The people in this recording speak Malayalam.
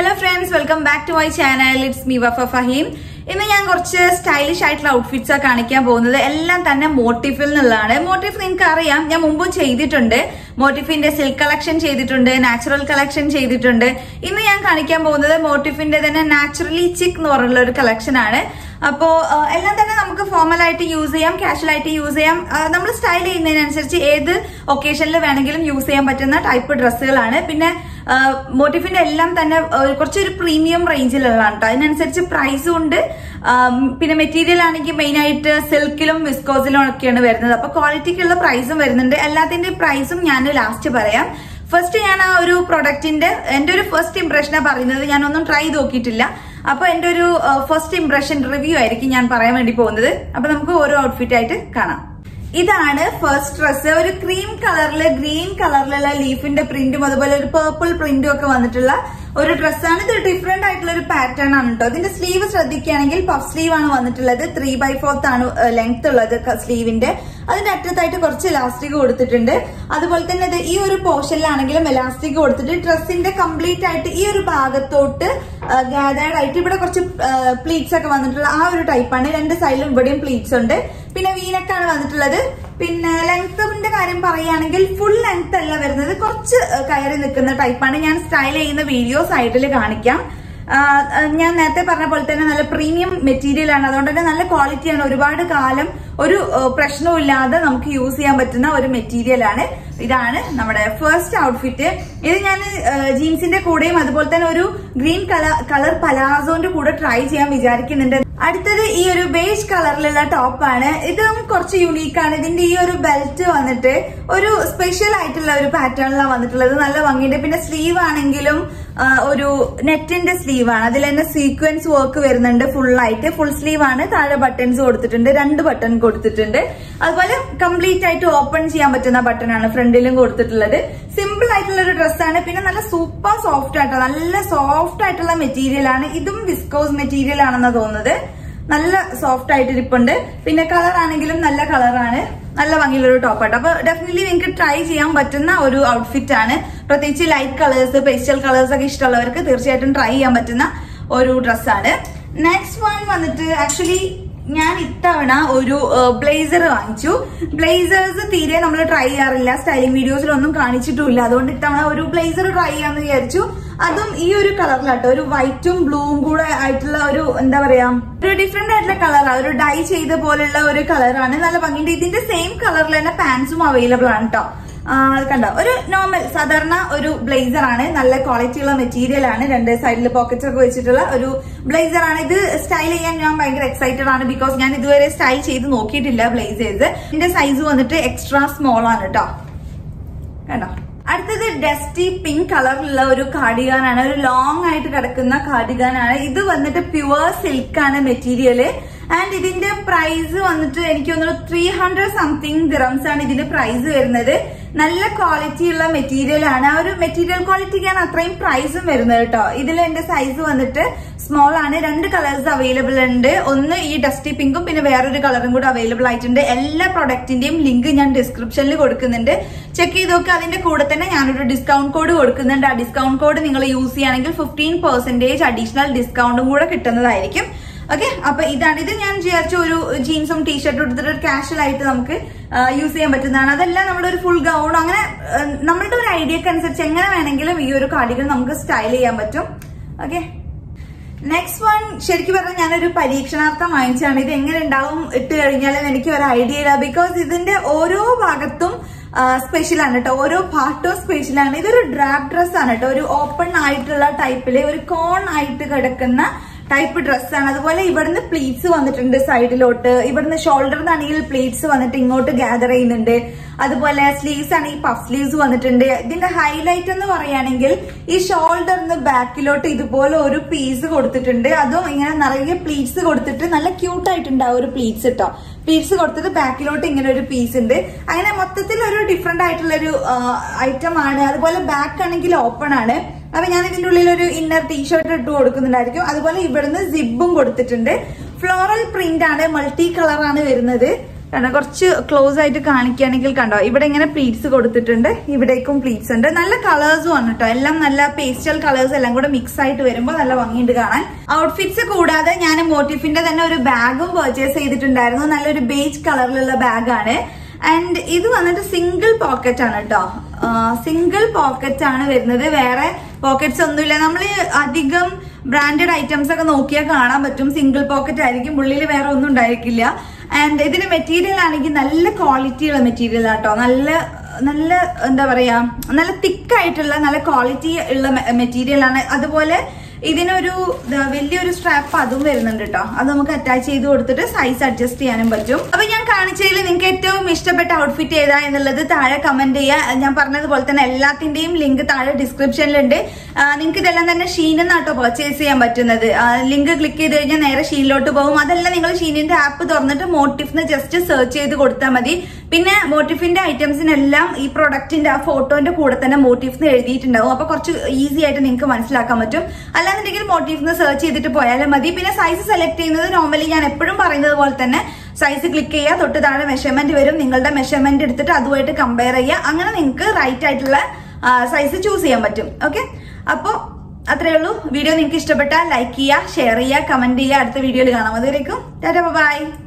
hello friends welcome back to my channel it's me Wafa Faheem ഇന്ന് ഞാൻ കുറച്ച് സ്റ്റൈലിഷ് ആയിട്ടുള്ള ഔട്ട്ഫിറ്റ്സ് ആണ് കാണിക്കാൻ പോകുന്നത് എല്ലാം തന്നെ മോട്ടിഫിൽ നിന്നുള്ളതാണ് മോട്ടിഫ് നിങ്ങൾക്ക് അറിയാം ഞാൻ മുമ്പും ചെയ്തിട്ടുണ്ട് മോട്ടിഫിന്റെ സിൽക്ക് കളക്ഷൻ ചെയ്തിട്ടുണ്ട് നാച്ചുറൽ കളക്ഷൻ ചെയ്തിട്ടുണ്ട് ഇന്ന് ഞാൻ കാണിക്കാൻ പോകുന്നത് മോട്ടിഫിന്റെ തന്നെ നാച്ചുറലി ചിക്ക് എന്ന് പറഞ്ഞുള്ള ഒരു കളക്ഷൻ ആണ് അപ്പോ ആ, എല്ലാം തന്നെ നമുക്ക് ഫോർമൽ ആയിട്ട് യൂസ് ചെയ്യാം കാഷ്വൽ ആയിട്ട് യൂസ് ചെയ്യാം നമ്മൾ സ്റ്റൈൽ ചെയ്യുന്നതിനനുസരിച്ച് ഏത് ഒക്കേഷനിൽ വേണമെങ്കിലും യൂസ് ചെയ്യാൻ പറ്റുന്ന ടൈപ്പ് ഡ്രസ്സുകളാണ് പിന്നെ മോട്ടിഫിന്റെ എല്ലാം തന്നെ ആ, കുറച്ചൊരു പ്രീമിയം റേഞ്ചിലുള്ളതാണ് കേട്ടോ അതിനനുസരിച്ച് പ്രൈസും ഉണ്ട് ആം, പിന്നെ മെറ്റീരിയൽ ആണെങ്കിൽ മെയിൻ ആയിട്ട് സിൽക്കിലും വിസ്കോസിലും ഒക്കെയാണ് വരുന്നത് അപ്പൊ ക്വാളിറ്റിക്കുള്ള പ്രൈസും വരുന്നുണ്ട് എല്ലാത്തിന്റെ പ്രൈസും ഞാൻ ലാസ്റ്റ് പറയാം ഫസ്റ്റ് ഞാൻ ആ ഒരു പ്രൊഡക്റ്റിന്റെ എന്റെ ഒരു ഫസ്റ്റ് ഇംപ്രഷനാണ് പറയുന്നത് ഞാനൊന്നും ട്രൈ ചെയ്ത് നോക്കിയിട്ടില്ല അപ്പൊ എന്റെ ഒരു ഫസ്റ്റ് ഇംപ്രഷൻ റിവ്യൂ ആയിരിക്കും ഞാൻ പറയാൻ വേണ്ടി പോകുന്നത് അപ്പൊ നമുക്ക് ഓരോ ഔട്ട്ഫിറ്റ് ആയിട്ട് കാണാം ഇതാണ് ഫസ്റ്റ് ഡ്രസ് ഒരു ക്രീം കളറില് ഗ്രീൻ കളറിലുള്ള ലീഫിന്റെ പ്രിന്റും അതുപോലെ ഒരു പേർപ്പിൾ പ്രിന്റും ഒക്കെ വന്നിട്ടുള്ള ഒരു ഡ്രസ്സാണ് ഇത് ഡിഫറെന്റ് ആയിട്ടുള്ള ഒരു പാറ്റേൺ ആണ് കേട്ടോ ഇതിന്റെ സ്ലീവ് ശ്രദ്ധിക്കുകയാണെങ്കിൽ പഫ് സ്ലീവ് ആണ് വന്നിട്ടുള്ളത് ത്രീ ബൈ ഫോർത്ത് ആണ് ലെങ്ത് ഉള്ളത് സ്ലീവിന്റെ അതിന്റെ അറ്റത്തായിട്ട് കുറച്ച് ഇലാസ്റ്റിക് കൊടുത്തിട്ടുണ്ട് അതുപോലെ തന്നെ ഇത് ഈ ഒരു പോർഷനിലാണെങ്കിലും ഇലാസ്റ്റിക് കൊടുത്തിട്ട് ഡ്രസ്സിന്റെ കംപ്ലീറ്റ് ആയിട്ട് ഈ ഒരു ഭാഗത്തോട്ട് ഗാദേർഡ് ആയിട്ട് ഇവിടെ കുറച്ച് പ്ലീറ്റ്സ് ഒക്കെ വന്നിട്ടുള്ള ആ ഒരു ടൈപ്പാണ് രണ്ട് സൈഡിലും ഇവിടെയും പ്ലീറ്റ്സ് ഉണ്ട് പിന്നെ വീനക്കാണ് വന്നിട്ടുള്ളത് പിന്നെ ലെങ്ത്തിന്റെ കാര്യം പറയുകയാണെങ്കിൽ ഫുൾ ലെങ്ത് അല്ല വരുന്നത് കുറച്ച് ആ, കയറി നിൽക്കുന്ന ടൈപ്പാണ് ഞാൻ സ്റ്റൈൽ ചെയ്യുന്ന വീഡിയോ സൈഡിൽ കാണിക്കാം ആ, ആ, ഞാൻ നേരത്തെ പറഞ്ഞ പോലെ തന്നെ നല്ല പ്രീമിയം മെറ്റീരിയൽ ആണ് അതുകൊണ്ട് തന്നെ നല്ല ക്വാളിറ്റിയാണ് ഒരുപാട് കാലം ഒരു ആ, പ്രശ്നവും ഇല്ലാതെ നമുക്ക് യൂസ് ചെയ്യാൻ പറ്റുന്ന ഒരു മെറ്റീരിയൽ ആണ് ഇതാണ് നമ്മുടെ ഫസ്റ്റ് ഔട്ട്ഫിറ്റ് ഇത് ഞാൻ ജീൻസിന്റെ കൂടെയും അതുപോലെ തന്നെ ഒരു ഗ്രീൻ കളർ കളർ പലാസോന്റെ കൂടെ ട്രൈ ചെയ്യാൻ വിചാരിക്കുന്നുണ്ട് അടുത്തത് ഈ ഒരു ബേജ് കളറിലുള്ള ടോപ്പാണ് ഇതും കുറച്ച് യുണീക്ക് ആണ് ഇതിന്റെ ഈ ഒരു ബെൽറ്റ് വന്നിട്ട് ഒരു സ്പെഷ്യൽ ആയിട്ടുള്ള ഒരു പാറ്റേണിലാണ് വന്നിട്ടുള്ളത് നല്ല ഭംഗിയുണ്ട് പിന്നെ സ്ലീവ് ആണെങ്കിലും ആ, ഒരു നെറ്റിന്റെ സ്ലീവ് ആണ് അതിൽ തന്നെ സീക്വൻസ് വർക്ക് വരുന്നുണ്ട് ഫുൾ ആയിട്ട് ഫുൾ സ്ലീവ് ആണ് താഴെ ബട്ടൺസ് കൊടുത്തിട്ടുണ്ട് രണ്ട് ബട്ടൺ കൊടുത്തിട്ടുണ്ട് അതുപോലെ കംപ്ലീറ്റ് ആയിട്ട് ഓപ്പൺ ചെയ്യാൻ പറ്റുന്ന ബട്ടൺ ആണ് ഫ്രണ്ടിലും കൊടുത്തിട്ടുള്ളത് സിമ്പിൾ ആയിട്ടുള്ള ഒരു ഡ്രസ്സാണ് പിന്നെ നല്ല സൂപ്പർ സോഫ്റ്റ് ആയിട്ട് നല്ല സോഫ്റ്റ് ആയിട്ടുള്ള മെറ്റീരിയൽ ആണ് ഇതും വിസ്കോസ് മെറ്റീരിയൽ ആണെന്നാണ് തോന്നുന്നത് നല്ല സോഫ്റ്റ് ആയിട്ട് ഇരിപ്പുണ്ട് പിന്നെ കളർ ആണെങ്കിലും നല്ല കളറാണ് നല്ല ഭംഗിയുള്ള ഒരു ടോപ്പായിട്ട് അപ്പൊ ഡെഫിനറ്റ്ലി നിങ്ങൾക്ക് ട്രൈ ചെയ്യാൻ പറ്റുന്ന ഒരു ഔട്ട്ഫിറ്റ് ആണ് പ്രത്യേകിച്ച് ലൈറ്റ് കളേഴ്സ് പേസ്റ്റൽ കളേഴ്സ് ഒക്കെ ഇഷ്ടമുള്ളവർക്ക് തീർച്ചയായിട്ടും ട്രൈ ചെയ്യാൻ പറ്റുന്ന ഒരു ഡ്രസ്സാണ് നെക്സ്റ്റ് വൺ വന്നിട്ട് ആക്ച്വലി ഞാൻ ഇത്തവണ ഒരു ബ്ലേസർ വാങ്ങിച്ചു ബ്ലേസേഴ്സ് തീരെ നമ്മൾ ട്രൈ ചെയ്യാറില്ല സ്റ്റൈലിംഗ് വീഡിയോസിലൊന്നും കാണിച്ചിട്ടുമില്ല അതുകൊണ്ട് ഇത്തവണ ഒരു ബ്ലേസർ ട്രൈ ചെയ്യാന്ന് വിചാരിച്ചു അതും ഈ ഒരു കളറിലാട്ടോ ഒരു വൈറ്റും ബ്ലൂവും കൂടെ ആയിട്ടുള്ള ഒരു എന്താ പറയാ ഒരു ഡിഫറെന്റ് ആയിട്ടുള്ള കളറാണ് ഒരു ഡൈ ചെയ്ത പോലുള്ള ഒരു കളറാണ് നല്ല ഭംഗിയുണ്ട് ഇതിന്റെ സെയിം കളറിൽ തന്നെ പാൻസും അവൈലബിൾ ആണ് കേട്ടോ കണ്ടോ ഒരു നോർമൽ സാധാരണ ഒരു ബ്ലേസർ ആണ് നല്ല ക്വാളിറ്റി ഉള്ള മെറ്റീരിയൽ ആണ് രണ്ട് സൈഡിൽ പോക്കറ്റ്സ് ഒക്കെ വെച്ചിട്ടുള്ള ഒരു ബ്ലേസർ ആണ് ഇത് സ്റ്റൈൽ ചെയ്യാൻ ഞാൻ ഭയങ്കര എക്സൈറ്റഡ് ആണ് ബിക്കോസ് ഞാൻ ഇതുവരെ സ്റ്റൈൽ ചെയ്ത് നോക്കിയിട്ടില്ല ബ്ലേസേഴ്സ് ഇതിന്റെ സൈസ് വന്നിട്ട് എക്സ്ട്രാ സ്മോൾ ആണ് കേട്ടോ കണ്ടോ അടുത്തത് ഡസ്റ്റി പിങ്ക് കളറിലുള്ള ഒരു കാർഡിഗാൻ ആണ് ഒരു ലോങ് ആയിട്ട് കിടക്കുന്ന കാർഡിഗാൻ ആണ് ഇത് വന്നിട്ട് പ്യുവർ സിൽക്ക് ആണ് മെറ്റീരിയല് ആൻഡ് ഇതിന്റെ പ്രൈസ് വന്നിട്ട് എനിക്ക് തോന്നുന്നു ത്രീ ഹൺഡ്രഡ് സംതിങ് ദിറംസ് ആണ് ഇതിന്റെ പ്രൈസ് വരുന്നത് നല്ല ക്വാളിറ്റി ഉള്ള മെറ്റീരിയൽ ആണ് ആ ഒരു മെറ്റീരിയൽ ക്വാളിറ്റിക്കാണ് അത്രയും പ്രൈസും വരുന്നത് കേട്ടോ ഇതിൽ എന്റെ സൈസ് വന്നിട്ട് സ്മോൾ ആണ് രണ്ട് കളേഴ്സ് അവൈലബിൾ ഉണ്ട് ഒന്ന് ഈ ഡസ്റ്റി പിങ്കും പിന്നെ വേറൊരു കളറും കൂടെ അവൈലബിൾ ആയിട്ടുണ്ട് എല്ലാ പ്രൊഡക്റ്റിന്റെയും ലിങ്ക് ഞാൻ ഡിസ്ക്രിപ്ഷനിൽ കൊടുക്കുന്നുണ്ട് ചെക്ക് ചെയ്ത് നോക്കുക അതിന്റെ കൂടെ തന്നെ ഞാനൊരു ഡിസ്കൗണ്ട് കോഡ് കൊടുക്കുന്നുണ്ട് ആ ഡിസ്കൗണ്ട് കോഡ് നിങ്ങൾ യൂസ് ചെയ്യുകയാണെങ്കിൽ ഫിഫ്റ്റീൻ പെർസെന്റേജ് അഡീഷണൽ ഡിസ്കൗണ്ടും കൂടെ കിട്ടുന്നതായിരിക്കും ഓക്കെ അപ്പൊ ഇതാണ് ഇത് ഞാൻ വിചാരിച്ച ഒരു ജീൻസും ടീഷർട്ടും എടുത്തിട്ട് ഒരു കാഷ്വൽ ആയിട്ട് നമുക്ക് യൂസ് ചെയ്യാൻ പറ്റുന്നതാണ് അതെല്ലാം നമ്മുടെ ഒരു ഫുൾ ഗൗൺ അങ്ങനെ ആ, നമ്മളുടെ ഒരു ഐഡിയക്ക് അനുസരിച്ച് എങ്ങനെ വേണമെങ്കിലും ഈ ഒരു കാർഡികൾ നമുക്ക് സ്റ്റൈൽ ചെയ്യാൻ പറ്റും ഓക്കെ നെക്സ്റ്റ് വൺ ശരിക്കും പറഞ്ഞാൽ ഞാനൊരു പരീക്ഷണാർത്ഥം വാങ്ങിച്ചാണ് ഇത് എങ്ങനെ ഉണ്ടാവും ഇട്ട് കഴിഞ്ഞാലും എനിക്ക് ഒരു ഐഡിയ ഇല്ല ബിക്കോസ് ഇതിന്റെ ഓരോ ഭാഗത്തും സ്പെഷ്യൽ ആണ് കേട്ടോ ഓരോ പാർട്ടും സ്പെഷ്യൽ ആണ് ഇതൊരു ഡ്രാപ്പ് ഡ്രസ് ആണ് കേട്ടോ ഒരു ഓപ്പൺ ആയിട്ടുള്ള ടൈപ്പില് ഒരു കോൺ ആയിട്ട് കിടക്കുന്ന ടൈപ്പ് ഡ്രസ്സാണ് അതുപോലെ ഇവിടുന്ന് പ്ലീറ്റ്സ് വന്നിട്ടുണ്ട് സൈഡിലോട്ട് ഇവിടുന്ന് ഷോൾഡറിനാണെങ്കിൽ പ്ലീറ്റ്സ് വന്നിട്ട് ഇങ്ങോട്ട് ഗ്യാദർ ചെയ്യുന്നുണ്ട് അതുപോലെ സ്ലീവ്സ് ആണെങ്കിൽ പഫ് സ്ലീവ്സ് വന്നിട്ടുണ്ട് ഇതിന്റെ ഹൈലൈറ്റ് എന്ന് പറയുകയാണെങ്കിൽ ഈ ഷോൾഡറിന് ബാക്കിലോട്ട് ഇതുപോലെ ഒരു പീസ് കൊടുത്തിട്ടുണ്ട് അതും ഇങ്ങനെ നിറയെ പ്ലീറ്റ്സ് കൊടുത്തിട്ട് നല്ല ക്യൂട്ട് ആയിട്ടുണ്ട് ആ ഒരു പ്ലീറ്റ്സ് കേട്ടോ പ്ലീറ്റ്സ് കൊടുത്തിട്ട് ബാക്കിലോട്ട് ഇങ്ങനെ ഒരു പീസ് ഉണ്ട് അങ്ങനെ മൊത്തത്തിൽ ഒരു ഡിഫറെന്റ് ആയിട്ടുള്ള ഒരു ഐറ്റം ആണ് അതുപോലെ ബാക്ക് ആണെങ്കിൽ ഓപ്പൺ ആണ് അപ്പൊ ഞാൻ ഇതിന്റെ ഉള്ളിൽ ഒരു ഇന്നർ ടീഷർട്ട് ഇട്ട് കൊടുക്കുന്നുണ്ടായിരിക്കും അതുപോലെ ഇവിടുന്ന് സിബും കൊടുത്തിട്ടുണ്ട് ഫ്ലോറൽ പ്രിന്റ് ആണ് മൾട്ടി കളർ ആണ് വരുന്നത് കണ്ടോ കുറച്ച് ക്ലോസ് ആയിട്ട് കാണിക്കുകയാണെങ്കിൽ കണ്ടോ ഇവിടെ ഇങ്ങനെ പ്ലീറ്റ്സ് കൊടുത്തിട്ടുണ്ട് ഇവിടേക്കും പ്ലീറ്റ്സ് ഉണ്ട് നല്ല കളേഴ്സും ആണ് കേട്ടോ എല്ലാം നല്ല പേസ്റ്റൽ കളേഴ്സ് എല്ലാം കൂടെ മിക്സ് ആയിട്ട് വരുമ്പോൾ നല്ല ഭംഗിയുണ്ട് കാണാൻ ഔട്ട്ഫിറ്റ്സ് കൂടാതെ ഞാൻ മോട്ടിഫിന്റെ തന്നെ ഒരു ബാഗും പർച്ചേസ് ചെയ്തിട്ടുണ്ടായിരുന്നു നല്ലൊരു ബേജ് കളറിലുള്ള ബാഗാണ് ആൻഡ് ഇത് വന്നിട്ട് സിംഗിൾ പോക്കറ്റ് ആണ് കേട്ടോ സിംഗിൾ പോക്കറ്റ് ആണ് വരുന്നത് വേറെ പോക്കറ്റ്സ് ഒന്നുമില്ല നമ്മൾ അധികം ബ്രാൻഡഡ് ഐറ്റംസ് ഒക്കെ നോക്കിയാൽ കാണാൻ പറ്റും സിംഗിൾ പോക്കറ്റ് ആയിരിക്കും ഉള്ളിൽ വേറെ ഒന്നും ഉണ്ടായിരിക്കില്ല ആൻഡ് ഇതിന്റെ മെറ്റീരിയൽ ആണെങ്കിൽ നല്ല ക്വാളിറ്റിയുള്ള മെറ്റീരിയൽ ആട്ടോ നല്ല നല്ല എന്താ പറയാ നല്ല തിക്കായിട്ടുള്ള നല്ല ക്വാളിറ്റി ഉള്ള മെറ്റീരിയൽ ആണ് അതുപോലെ ഇതിനൊരു ദാ വലിയൊരു സ്ട്രാപ്പ് അതും വരുന്നുണ്ട് കേട്ടോ അത് നമുക്ക് അറ്റാച്ച് ചെയ്ത് കൊടുത്തിട്ട് സൈസ് അഡ്ജസ്റ്റ് ചെയ്യാനും പറ്റും അപ്പൊ ഞാൻ കാണിച്ചതിൽ നിങ്ങൾക്ക് ഏറ്റവും ഇഷ്ടപ്പെട്ട ഔട്ട്ഫിറ്റ് ഏതാ എന്നുള്ളത് താഴെ കമന്റ് ചെയ്യുക ഞാൻ പറഞ്ഞതുപോലെ തന്നെ എല്ലാത്തിന്റെയും ലിങ്ക് താഴെ ഡിസ്ക്രിപ്ഷനിലുണ്ട് നിങ്ങൾക്ക് ഇതെല്ലാം തന്നെ ഷീനെന്നാട്ടോ പർച്ചേസ് ചെയ്യാൻ പറ്റുന്നത് ലിങ്ക് ക്ലിക്ക് ചെയ്ത് കഴിഞ്ഞാൽ നേരെ ഷീനിലോട്ട് പോകും അതല്ല നിങ്ങൾ ഷീനിന്റെ ആപ്പ് തുറന്നിട്ട് മോട്ടിഫ്ന്ന് ജസ്റ്റ് സെർച്ച് ചെയ്ത് കൊടുത്താൽ മതി പിന്നെ മോട്ടിഫിന്റെ ഐറ്റംസിനെല്ലാം ഈ പ്രൊഡക്റ്റിന്റെ ആ ഫോട്ടോന്റെ കൂടെ തന്നെ മോട്ടീഫ്സ് എഴുതിയിട്ടുണ്ടാവും അപ്പൊ കുറച്ച് ഈസി ആയിട്ട് നിങ്ങൾക്ക് മനസ്സിലാക്കാൻ പറ്റും അല്ലാന്നുണ്ടെങ്കിൽ മോട്ടീഫ്ന്ന് സെർച്ച് ചെയ്തിട്ട് പോയാലും മതി പിന്നെ സൈസ് സെലക്ട് ചെയ്യുന്നത് നോർമലി ഞാൻ എപ്പോഴും പറയുന്നത് പോലെ തന്നെ സൈസ് ക്ലിക്ക് ചെയ്യുക തൊട്ട് താഴെ മെഷർമെന്റ് വരും നിങ്ങളുടെ മെഷർമെന്റ് എടുത്തിട്ട് അതുമായിട്ട് കമ്പയർ ചെയ്യുക അങ്ങനെ നിങ്ങൾക്ക് റൈറ്റ് ആയിട്ടുള്ള സൈസ് ചൂസ് ചെയ്യാൻ പറ്റും ഓക്കെ അപ്പോൾ അത്രയേ ഉള്ളൂ വീഡിയോ നിങ്ങൾക്ക് ഇഷ്ടപ്പെട്ടാൽ ലൈക്ക് ചെയ്യുക ഷെയർ ചെയ്യുക കമന്റ് ചെയ്യുക അടുത്ത വീഡിയോയിൽ കാണാം അതുവരേക്കും ടാറ്റ ബൈ